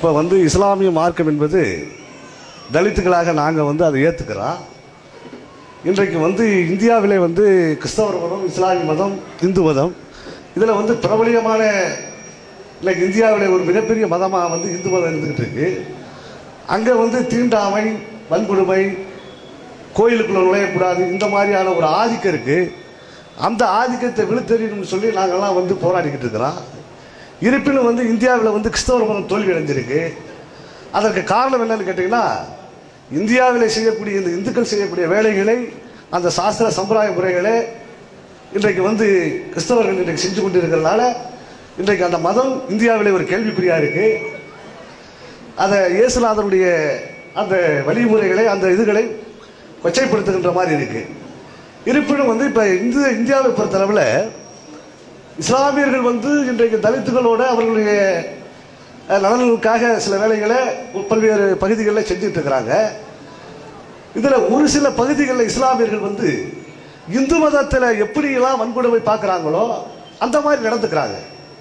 இப்போ வந்து இஸ்லாமிய மார்க்கம் என்பது தலித்துகளாக நாங்கள் வந்து அதை ஏற்றுக்கிறோம் இன்றைக்கு வந்து இந்தியாவிலே வந்து கிறிஸ்தவர் மதம் இஸ்லாமிய மதம் இந்து மதம் இதில் வந்து பிரபலியமான இன்னைக்கு இந்தியாவில் ஒரு மிகப்பெரிய மதமாக வந்து இந்து மதம் இருந்துகிட்டு இருக்கு அங்கே வந்து தீண்டாமை வன்கொடுமை கோயிலுக்குள்ள நுழையக்கூடாது இந்த மாதிரியான ஒரு ஆதிக்கம் இருக்கு அந்த ஆதிக்கத்தை விழுத்தெறியணும்னு சொல்லி நாங்கள்லாம் வந்து போராடிக்கிட்டு இருக்கிறோம் இருப்பினும் வந்து இந்தியாவில் வந்து கிறிஸ்தவ மதம் தோல்வி அடைஞ்சிருக்கு அதற்கு காரணம் என்னன்னு கேட்டிங்கன்னா இந்தியாவில் செய்யக்கூடிய இந்த இந்துக்கள் செய்யக்கூடிய வேலைகளை அந்த சாஸ்திர சம்பிரதாய முறைகளை இன்றைக்கு வந்து கிறிஸ்தவர்கள் இன்றைக்கு செஞ்சு கொண்டு இருக்கிறதுனால இன்றைக்கு அந்த மதம் இந்தியாவிலே ஒரு கேள்விக்குறியா இருக்கு அதை இயேசுநாதனுடைய அந்த வழிமுறைகளை அந்த இதுகளை கொச்சைப்படுத்துகின்ற மாதிரி இருக்கு இருப்பினும் வந்து இப்போ இந்து இந்தியாவை பொறுத்தளவில் இஸ்லாமியர்கள் வந்து இன்றைக்கு தலித்துகளோட அவர்களுடைய அஹ், நலன்களுக்காக சில வேலைகளை பல்வேறு பகுதிகளில் செஞ்சுட்டு இருக்கிறாங்க இதில் ஒரு சில பகுதிகளில் இஸ்லாமியர்கள் வந்து இந்து மதத்தில் எப்படியெல்லாம் வன்கொடுமை பார்க்குறாங்களோ அந்த மாதிரி நடந்துக்கிறாங்க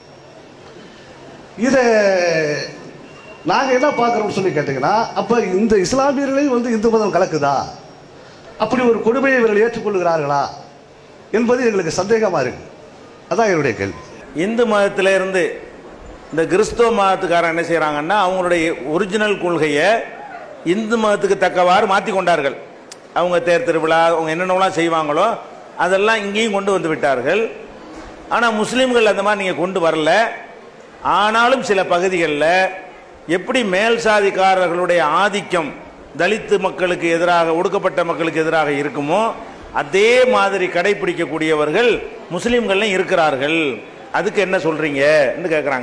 இதை நாங்கள் என்ன பார்க்குறோம்னு சொல்லி கேட்டிங்கன்னா அப்போ இந்த இஸ்லாமியர்களையும் வந்து இந்து மதம் கலக்குதா அப்படி ஒரு கொடுமையை இவர்கள் ஏற்றுக்கொள்கிறார்களா என்பது எங்களுக்கு சந்தேகமாக இருக்கு அதான் என்னுடைய கேள்வி இந்து மதத்தில இருந்து இந்த கிறிஸ்துவ மதத்துக்காரன் என்ன செய்கிறாங்கன்னா அவங்களுடைய ஒரிஜினல் கொள்கையை இந்து மதத்துக்கு தக்கவாறு மாற்றி கொண்டார்கள் அவங்க தேர் திருவிழா அவங்க என்னென்னலாம் செய்வாங்களோ அதெல்லாம் இங்கேயும் கொண்டு வந்து விட்டார்கள் ஆனால் முஸ்லீம்கள் அந்த மாதிரி நீங்கள் கொண்டு வரல ஆனாலும் சில பகுதிகளில் எப்படி மேல் சாதிக்காரர்களுடைய ஆதிக்கம் தலித்து மக்களுக்கு எதிராக ஒடுக்கப்பட்ட மக்களுக்கு எதிராக இருக்குமோ அதே மாதிரி கடைபிடிக்கக்கூடியவர்கள் முஸ்லீம்கள்லாம் இருக்கிறார்கள் அதுக்கு என்ன சொல்றீங்க என்று கேட்குறாங்க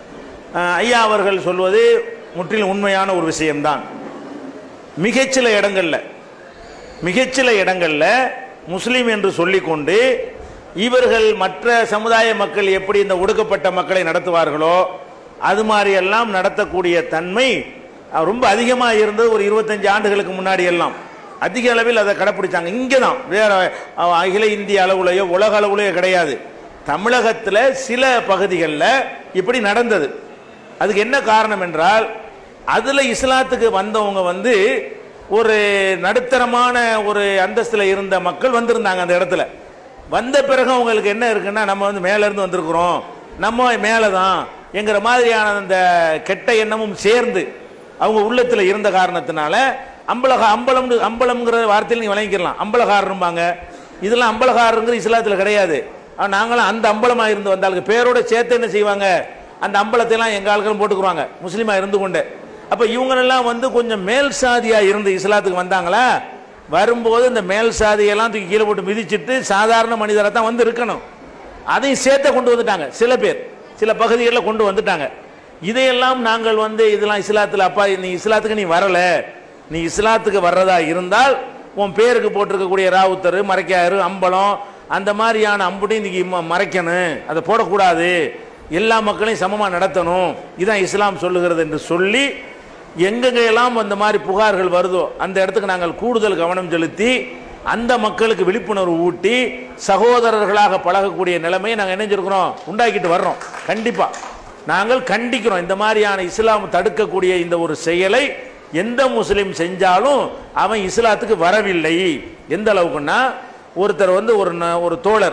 ஐயா அவர்கள் சொல்வது முற்றிலும் உண்மையான ஒரு விஷயம்தான் மிகச்சில இடங்கள்ல மிகச்சில இடங்கள்ல முஸ்லீம் என்று சொல்லிக்கொண்டு இவர்கள் மற்ற சமுதாய மக்கள் எப்படி இந்த ஒடுக்கப்பட்ட மக்களை நடத்துவார்களோ அது மாதிரி எல்லாம் நடத்தக்கூடிய தன்மை அஹ், ரொம்ப அதிகமாக இருந்தது ஒரு இருபத்தஞ்சு ஆண்டுகளுக்கு முன்னாடி எல்லாம் அதிக அளவில் அதை கடைப்பிடிச்சாங்க இங்கே தான் வேற அஹ், அகில இந்திய அளவுலையோ உலக அளவுலையோ கிடையாது தமிழகத்தில் சில பகுதிகளில் இப்படி நடந்தது அதுக்கு என்ன காரணம் என்றால் அதுல இஸ்லாத்துக்கு வந்தவங்க வந்து ஒரு நடுத்தரமான ஒரு அந்தஸ்துல இருந்த மக்கள் வந்திருந்தாங்க அந்த இடத்துல வந்த பிறகு அவங்களுக்கு என்ன இருக்குன்னா நம்ம வந்து மேல இருந்து வந்திருக்கிறோம் நம்ம மேலே தான் என்கிற மாதிரியான அந்த கெட்ட எண்ணமும் சேர்ந்து அவங்க உள்ளத்துல இருந்த காரணத்தினால அம்பலக அம்பலம் அம்பலம்ங்கிற வார்த்தையில் நீங்க வழங்கிக்கலாம் அம்பலகாரரும்பாங்க இதெல்லாம் அம்பலகாரருங்கிற இஸ்லாத்துல கிடையாது ஆனா நாங்களும் அந்த அம்பலமா இருந்து வந்தாளுக்கு பேரோட சேர்த்து என்ன செய்வாங்க அந்த அம்பலத்தை எல்லாம் எங்க ஆட்களும் போட்டுக்குவாங்க முஸ்லீமா இருந்து கொண்டு அப்ப இவங்களெல்லாம் வந்து கொஞ்சம் மேல் சாதியா இருந்து இஸ்லாத்துக்கு வந்தாங்களா வரும்போது இந்த மேல் சாதியெல்லாம் தூக்கி கீழே போட்டு மிதிச்சிட்டு சாதாரண மனிதரை தான் வந்து இருக்கணும் அதையும் சேர்த்த கொண்டு வந்துட்டாங்க சில பேர் சில பகுதிகளில் கொண்டு வந்துட்டாங்க இதையெல்லாம் நாங்கள் வந்து இதெல்லாம் இஸ்லாத்தில் அப்பா நீ இஸ்லாத்துக்கு நீ வரல நீ இஸ்லாத்துக்கு வர்றதா இருந்தால் உன் பேருக்கு போட்டிருக்கக்கூடிய ராவுத்தர் மறைக்காரு அம்பலம் அந்த மாதிரியான அம்புட்டையும் இன்னைக்கு ம- மறைக்கணும் அதை போடக்கூடாது எல்லா மக்களையும் சமமாக நடத்தணும் இதான் இஸ்லாம் சொல்லுகிறது என்று சொல்லி எங்கெங்கெல்லாம் அந்த மாதிரி புகார்கள் வருதோ அந்த இடத்துக்கு நாங்கள் கூடுதல் கவனம் செலுத்தி அந்த மக்களுக்கு விழிப்புணர்வு ஊட்டி சகோதரர்களாக பழகக்கூடிய நிலைமையை நாங்கள் இணைஞ்சிருக்கிறோம் உண்டாக்கிட்டு வர்றோம் கண்டிப்பா நாங்கள் கண்டிக்கிறோம் இந்த மாதிரியான இஸ்லாம் தடுக்கக்கூடிய இந்த ஒரு செயலை எந்த முஸ்லீம் செஞ்சாலும் அவன் இஸ்லாத்துக்கு வரவில்லை எந்த அளவுக்குன்னா ஒருத்தர் வந்து ஒரு ந- ஒரு தோழர்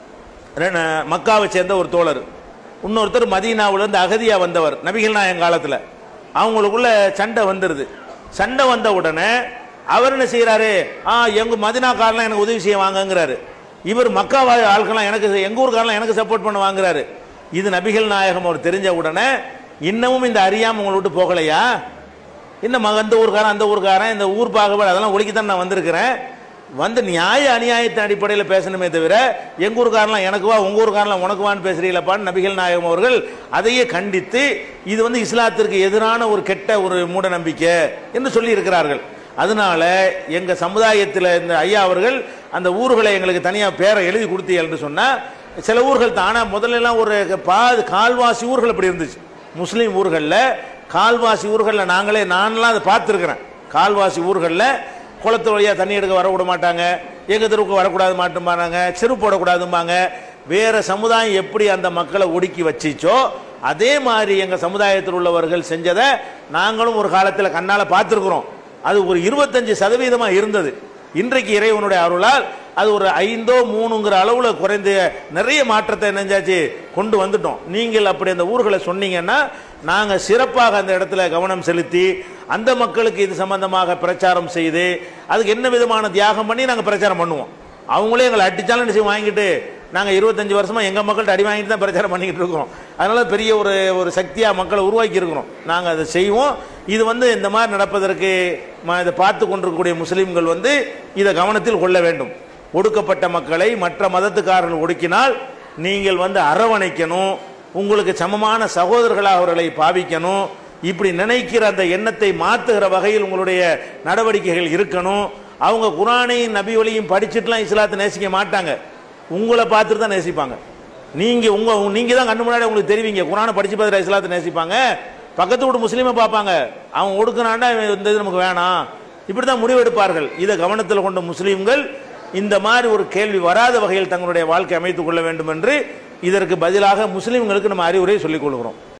ரெ- மக்காவை சேர்ந்த ஒரு தோழர் இன்னொருத்தர் மதீனாவிலிருந்து அகதியா வந்தவர் நபிகள் நாயகம் காலத்தில் அவங்களுக்குள்ள சண்டை வந்துடுது சண்டை வந்த உடனே அவர் என்ன செய்யறாரு ஆ எங்க மதினாக்காரெல்லாம் எனக்கு உதவி செய்ய வாங்கங்கிறாரு இவர் மக்கா வாழ் ஆட்கள்லாம் எனக்கு எங்க ஊருக்காரெல்லாம் எனக்கு சப்போர்ட் பண்ண வாங்குறாரு இது நபிகள் நாயகம் அவர் தெரிஞ்ச உடனே இன்னமும் இந்த அறியாம உங்களை விட்டு போகலையா இன்னும் மக- அந்த ஊர்க்காரன் அந்த ஊர்க்காரன் இந்த ஊர் பாகுபாடு அதெல்லாம் ஒழிக்கத்தான் நான் வந்திருக்கிறேன் வந்து நியாய அநியாயத்தின் அடிப்படையில் பேசணுமே தவிர எங்க ஊர்க்காரலாம் எனக்கு வா உங்க ஊர்க்காரலாம் உனக்கு வான்னு பேசுறீங்களப்பான்னு நபிகள் நாயகம் அவர்கள் அதையே கண்டித்து இது வந்து இஸ்லாத்திற்கு எதிரான ஒரு கெட்ட ஒரு மூட நம்பிக்கை என்று சொல்லி இருக்கிறார்கள் அதனால எங்க சமுதாயத்தில் இந்த ஐயா அவர்கள் அந்த ஊர்களை எங்களுக்கு தனியா பேரை எழுதி கொடுத்தீங்க என்று சொன்னா சில ஊர்கள் தானே முதல்ல எல்லாம் ஒரு பாது கால்வாசி ஊர்கள் இப்படி இருந்துச்சு முஸ்லீம் ஊர்களில் கால்வாசி ஊர்களில் நாங்களே நான்லாம் அதை பார்த்துருக்குறேன் கால்வாசி ஊர்களில் குளத்து வழியாக தண்ணி எடுக்க வர விட மாட்டாங்க எங்கள் தெருவுக்கு வரக்கூடாது மாட்டும்பாங்க செருப்பு போடக்கூடாதும்பாங்க வேற சமுதாயம் எப்படி அந்த மக்களை ஒடுக்கி வச்சிச்சோ அதே மாதிரி எங்க சமுதாயத்தில் உள்ளவர்கள் செஞ்சதை நாங்களும் ஒரு காலத்தில் கண்ணால பார்த்துருக்குறோம் அது ஒரு இருபத்தஞ்சு சதவீதமா இருந்தது இன்றைக்கு இறைவனுடைய அருளால் அது ஒரு ஐந்தோ மூணுங்கிற அளவுல குறைந்த நிறைய மாற்றத்தை நெஞ்சாச்சு கொண்டு வந்துட்டோம் நீங்கள் அப்படி அந்த ஊர்களை சொன்னீங்கன்னா நாங்க சிறப்பாக அந்த இடத்துல கவனம் செலுத்தி அந்த மக்களுக்கு இது சம்பந்தமாக பிரச்சாரம் செய்து அதுக்கு என்ன விதமான தியாகம் பண்ணி நாங்க பிரச்சாரம் பண்ணுவோம் அவங்களே எங்களை அடிச்சாலும் நிச்சயம் வாங்கிட்டு நாங்கள் இருபத்தஞ்சு வருஷமா எங்கள் மக்கள்கிட்ட அடி வாங்கிட்டு தான் பிரச்சாரம் பண்ணிக்கிட்டு இருக்கிறோம் அதனால பெரிய ஒரு ஒரு சக்தியாக மக்களை உருவாக்கி இருக்கிறோம் நாங்கள் அதை செய்வோம் இது வந்து இந்த மாதிரி நடப்பதற்கு ம- இதை பார்த்து கொண்டிருக்கக்கூடிய முஸ்லீம்கள் வந்து இதை கவனத்தில் கொள்ள வேண்டும் ஒடுக்கப்பட்ட மக்களை மற்ற மதத்துக்காரர்கள் ஒடுக்கினால் நீங்கள் வந்து அரவணைக்கணும் உங்களுக்கு சமமான சகோதரர்களாக அவர்களை பாவிக்கணும் இப்படி நினைக்கிற அந்த எண்ணத்தை மாற்றுகிற வகையில் உங்களுடைய நடவடிக்கைகள் இருக்கணும் அவங்க குரானையும் நபி வழியும் படிச்சுட்டுலாம் இஸ்லாத்தை நேசிக்க மாட்டாங்க உங்களை பார்த்துட்டு தான் நேசிப்பாங்க நீங்க உங்க நீங்க தான் கண்ணு முன்னாடி உங்களுக்கு தெரிவிங்க குரானை படிச்சு பார்த்துட்டு இஸ்லாத்தை நேசிப்பாங்க பக்கத்து வீட்டு முஸ்லீமை பார்ப்பாங்க அவன் ஒடுக்குனாண்டா இவன் இந்த இது நமக்கு வேணாம் இப்படி தான் முடிவெடுப்பார்கள் இதை கவனத்தில் கொண்ட முஸ்லீம்கள் இந்த மாதிரி ஒரு கேள்வி வராத வகையில் தங்களுடைய வாழ்க்கை அமைத்துக் கொள்ள வேண்டும் என்று இதற்கு பதிலாக முஸ்லீம்களுக்கு நம்ம அறிவுரை சொல்லிக் கொள்கிறோம்